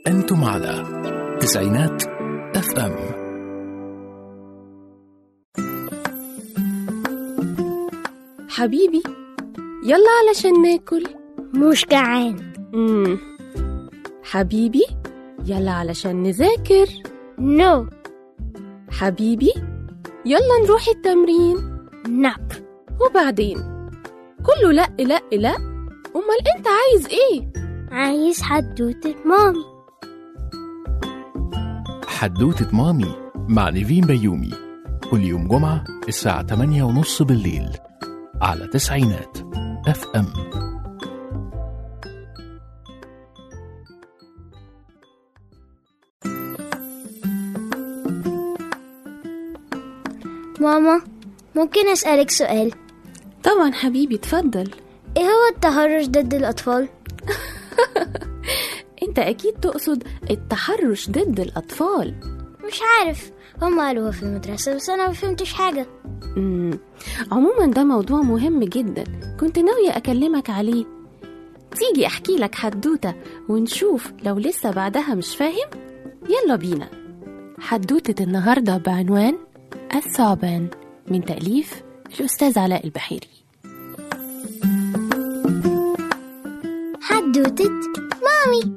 أنتم على تسعينات اف ام حبيبي يلا علشان ناكل مش جعان مم. حبيبي يلا علشان نذاكر نو حبيبي يلا نروح التمرين ناب وبعدين كله لا لا لا امال انت عايز ايه عايز حدوتة مامي حدوتة مامي مع نيفين بيومي كل يوم جمعة الساعة 8 ونص بالليل على تسعينات اف ام ماما ممكن أسألك سؤال طبعا حبيبي اتفضل إيه هو التهرش ضد الأطفال؟ انت اكيد تقصد التحرش ضد الاطفال مش عارف هم قالوها في المدرسة بس أنا مفهمتش حاجة مم. عموما ده موضوع مهم جدا كنت ناوية أكلمك عليه تيجي أحكي لك حدوتة ونشوف لو لسه بعدها مش فاهم يلا بينا حدوتة النهاردة بعنوان الثعبان من تأليف الأستاذ علاء البحيري حدوتة مامي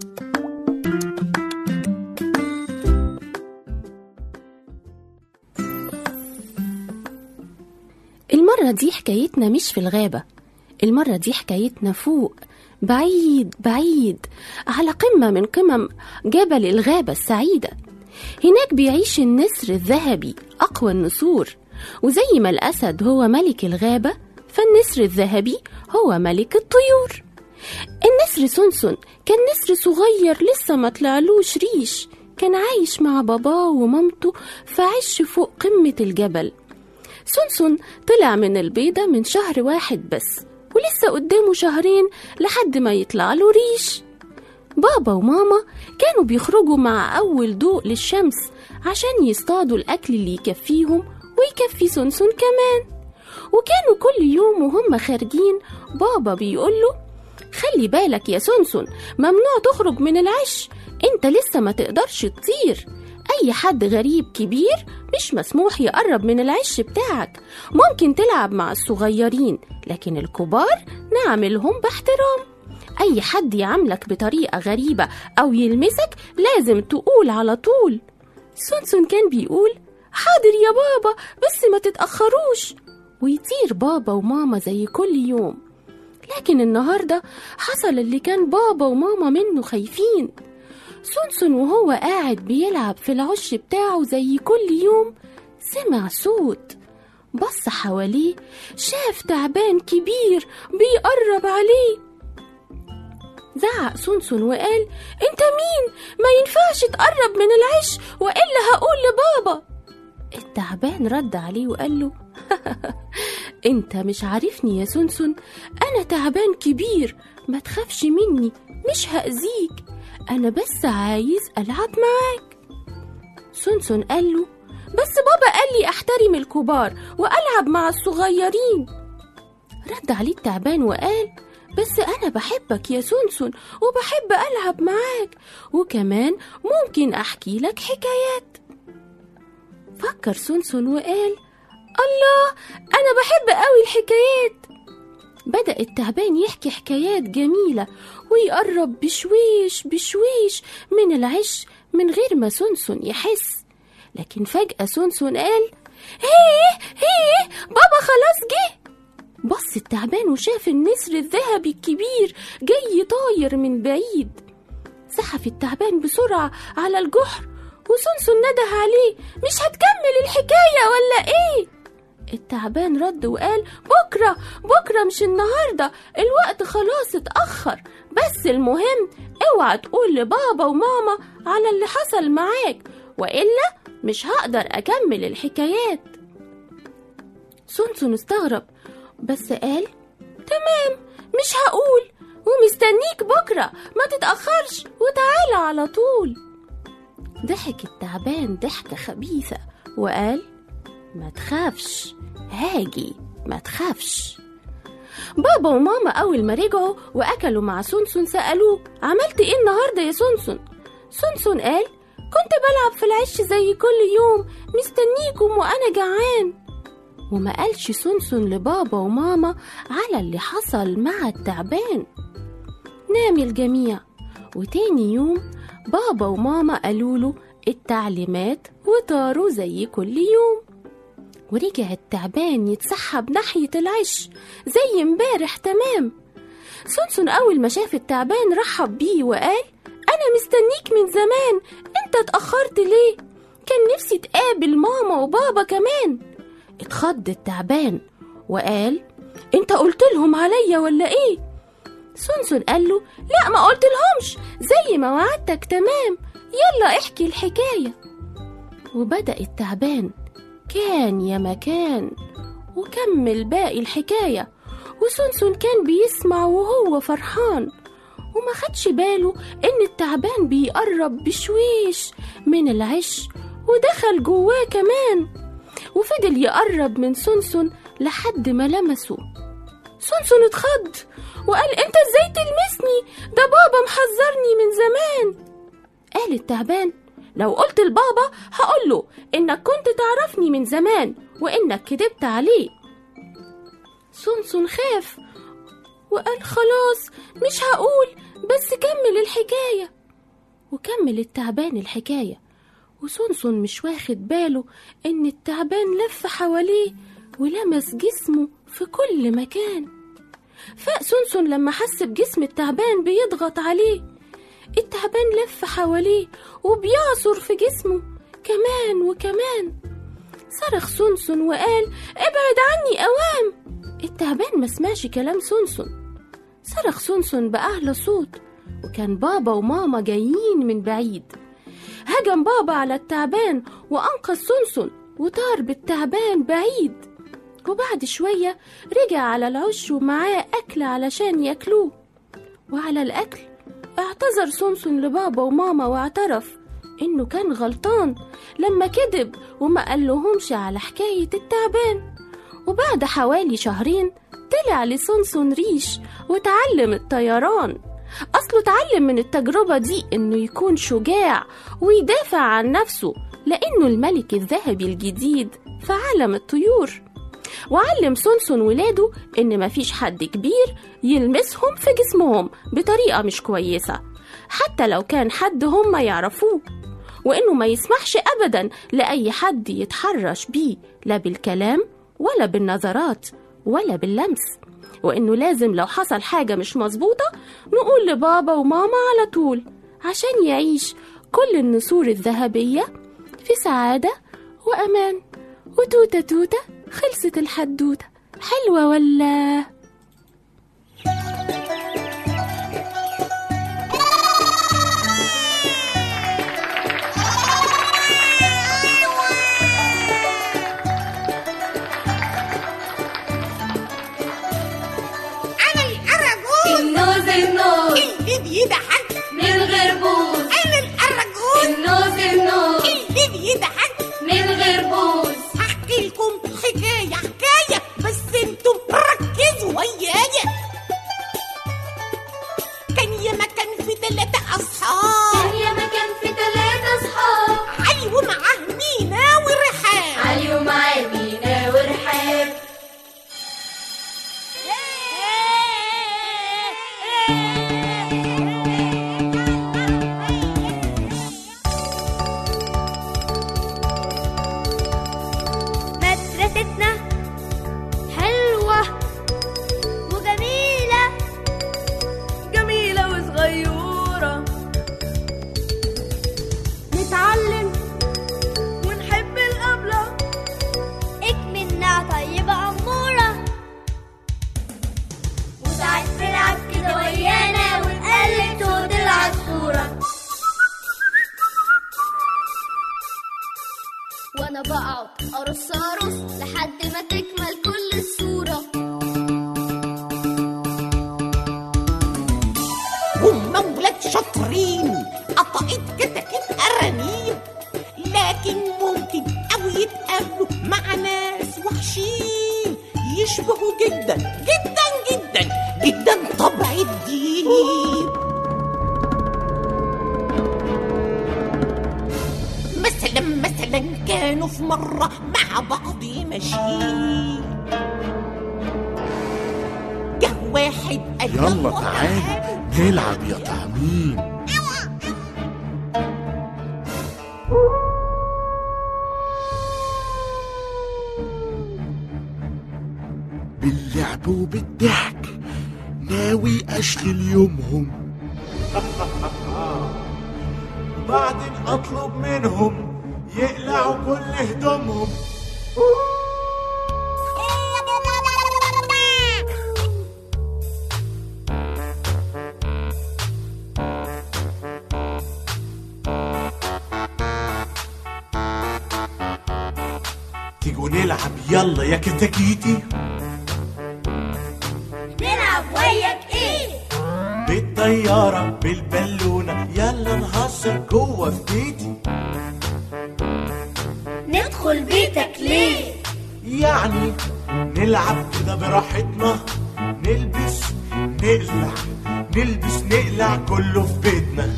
المرة دي حكايتنا مش في الغابة المرة دي حكايتنا فوق بعيد بعيد على قمة من قمم جبل الغابة السعيدة هناك بيعيش النسر الذهبي أقوى النسور وزي ما الأسد هو ملك الغابة فالنسر الذهبي هو ملك الطيور النسر سنسن كان نسر صغير لسه ما طلعلوش ريش كان عايش مع باباه ومامته في عش فوق قمة الجبل سونسون طلع من البيضة من شهر واحد بس ولسه قدامه شهرين لحد ما يطلع له ريش بابا وماما كانوا بيخرجوا مع أول ضوء للشمس عشان يصطادوا الأكل اللي يكفيهم ويكفي سونسون كمان وكانوا كل يوم وهم خارجين بابا بيقوله خلي بالك يا سونسون ممنوع تخرج من العش انت لسه ما تقدرش تطير اي حد غريب كبير مش مسموح يقرب من العش بتاعك ممكن تلعب مع الصغيرين لكن الكبار نعملهم باحترام اي حد يعاملك بطريقة غريبة او يلمسك لازم تقول على طول سونسون كان بيقول حاضر يا بابا بس ما تتأخروش ويطير بابا وماما زي كل يوم لكن النهاردة حصل اللي كان بابا وماما منه خايفين سونسون وهو قاعد بيلعب في العش بتاعه زي كل يوم سمع صوت بص حواليه شاف تعبان كبير بيقرب عليه زعق سونسون وقال انت مين ما ينفعش تقرب من العش والا هقول لبابا التعبان رد عليه وقال له انت مش عارفني يا سونسون انا تعبان كبير ما تخافش مني مش هأذيك انا بس عايز العب معاك سونسون قال له بس بابا قال لي احترم الكبار والعب مع الصغيرين رد عليه التعبان وقال بس انا بحبك يا سونسون وبحب العب معاك وكمان ممكن احكي لك حكايات فكر سونسون وقال الله أنا بحب قوي الحكايات بدأ التعبان يحكي حكايات جميلة ويقرب بشويش بشويش من العش من غير ما سونسون يحس لكن فجأة سونسون قال هيه هيه بابا خلاص جه بص التعبان وشاف النسر الذهبي الكبير جاي طاير من بعيد زحف التعبان بسرعة على الجحر وسونسون نده عليه مش هتكمل الحكاية ولا ايه؟ التعبان رد وقال بكرة بكرة مش النهاردة الوقت خلاص اتأخر بس المهم اوعى تقول لبابا وماما على اللي حصل معاك وإلا مش هقدر أكمل الحكايات سونسون استغرب بس قال تمام مش هقول ومستنيك بكرة ما تتأخرش وتعالى على طول ضحك التعبان ضحكة خبيثة وقال ما تخافش هاجي ما تخافش بابا وماما أول ما رجعوا وأكلوا مع سونسون سألوه عملت إيه النهاردة يا سونسون؟ سونسون قال كنت بلعب في العش زي كل يوم مستنيكم وأنا جعان وما قالش سونسون لبابا وماما على اللي حصل مع التعبان نام الجميع وتاني يوم بابا وماما قالوا له التعليمات وطاروا زي كل يوم ورجع التعبان يتسحب ناحية العش زي امبارح تمام سونسون أول ما شاف التعبان رحب بيه وقال أنا مستنيك من زمان أنت اتأخرت ليه؟ كان نفسي تقابل ماما وبابا كمان اتخض التعبان وقال انت قلت لهم عليا ولا ايه سونسون قال له لا ما قلت لهمش زي ما وعدتك تمام يلا احكي الحكاية وبدأ التعبان كان يا مكان وكمل باقي الحكاية وسونسون كان بيسمع وهو فرحان وما خدش باله ان التعبان بيقرب بشويش من العش ودخل جواه كمان وفضل يقرب من سونسون لحد ما لمسه سونسون اتخض وقال انت ازاي تلمسني ده بابا محذرني من زمان قال التعبان لو قلت لبابا هقوله انك كنت تعرفني من زمان وانك كدبت عليه سونسون خاف وقال خلاص مش هقول بس كمل الحكاية وكمل التعبان الحكاية وسونسون مش واخد باله إن التعبان لف حواليه ولمس جسمه في كل مكان فاق سونسون لما حس بجسم التعبان بيضغط عليه التعبان لف حواليه وبيعصر في جسمه كمان وكمان صرخ سونسون وقال ابعد عني أوام التعبان ما سمعش كلام سونسون صرخ سونسون بأعلى صوت وكان بابا وماما جايين من بعيد هجم بابا على التعبان وأنقذ سونسون وطار بالتعبان بعيد وبعد شوية رجع على العش ومعاه أكل علشان ياكلوه وعلى الأكل اعتذر سونسون لبابا وماما واعترف إنه كان غلطان لما كذب وما قالهمش على حكاية التعبان وبعد حوالي شهرين طلع لسونسون ريش وتعلم الطيران أصله اتعلم من التجربة دي إنه يكون شجاع ويدافع عن نفسه لأنه الملك الذهبي الجديد في عالم الطيور وعلم سونسون ولاده إن مفيش حد كبير يلمسهم في جسمهم بطريقة مش كويسة حتى لو كان حد هم يعرفوه وإنه ما يسمحش أبدا لأي حد يتحرش بيه لا بالكلام ولا بالنظرات ولا باللمس وإنه لازم لو حصل حاجة مش مظبوطة نقول لبابا وماما على طول عشان يعيش كل النسور الذهبية في سعادة وأمان وتوتة توتة خلصت الحدوتة حلوة ولا أنا الأرجوز النوز النوز اللي بيضحك من غير بوز أنا الأرجوز النوز النوز اللي بيضحك من غير بوز هحكي لكم حكاية حكاية بس انتم ركزوا ويايا كان يا مكان في ثلاثة أصحاب كان يا مكان في ثلاثة صحاب علي ومعاه مينا ورحاب علي ومعاه مينا ورحاب مدرستنا حلوة وجميلة جميلة وصغيرة نتعلم ونحب الأبلة اكملنا طيبة أمورة وساعات تلعب كده ويانا ونقلد صوت العصفورة وانا بقعد ارص ارص لحد ما تكمل كل الصورة هم ولاد شاطرين قطعت كتاكيت أرانيب لكن ممكن أوي يتقابلوا مع ناس وحشين يشبهوا جدا جدا جدا جدا طبع الديب كانوا في مرة مع بعض ماشيين جه واحد قال يلا تعالي نلعب يا تعميم باللعب وبالضحك ناوي اشغل يومهم وبعدين اطلب منهم يقلعوا كل هدومهم تيجوا نلعب يلا يا كتاكيتي نلعب وياك ايه بالطيارة بالبالونة يلا نهزر جوه في بيتي ندخل بيتك ليه يعني نلعب كده براحتنا نلبس نقلع نلبس نقلع كله في بيتنا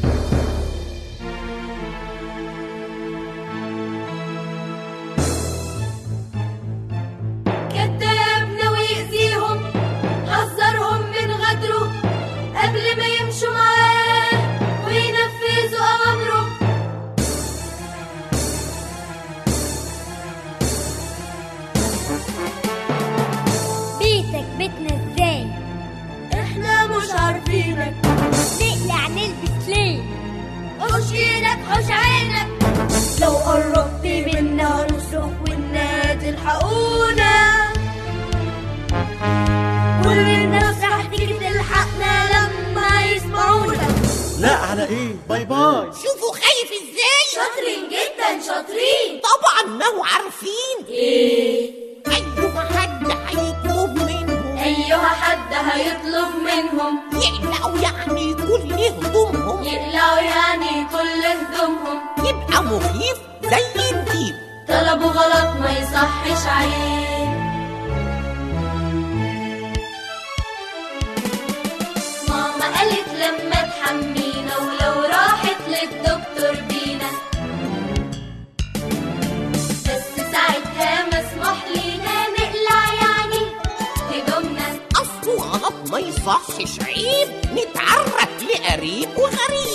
كذاب ناوي يأذيهم حذرهم من غدره قبل ما يمشوا معاه وينفذوا أوامره بيتك بيتنا ازاي احنا مش عارفينك نقلع نلبس ليه حوش ايدك حوش عينك لو قربت منا هنصرخ والنادي الحقونا كل الناس راح تيجي تلحقنا لما يسمعونا لا على ايه باي باي شوفوا خايف ازاي شاطرين جدا شاطرين طبعا ما هو عارفين ايه ايوه حد هيطلب منهم ايها حد هيطلب منهم يقلعوا يعني كل هدومهم يقلعوا يعني كل هدومهم يبقى مخيف زي الديب طلبوا غلط ما يصحش عيب ماما قالت لما تحمينا ولو راحت للدكتور بينا بس ساعتها مسموح لينا نقلع يعني هدومنا اصله غلط ما يصحش عيب نتعرف لقريب وغريب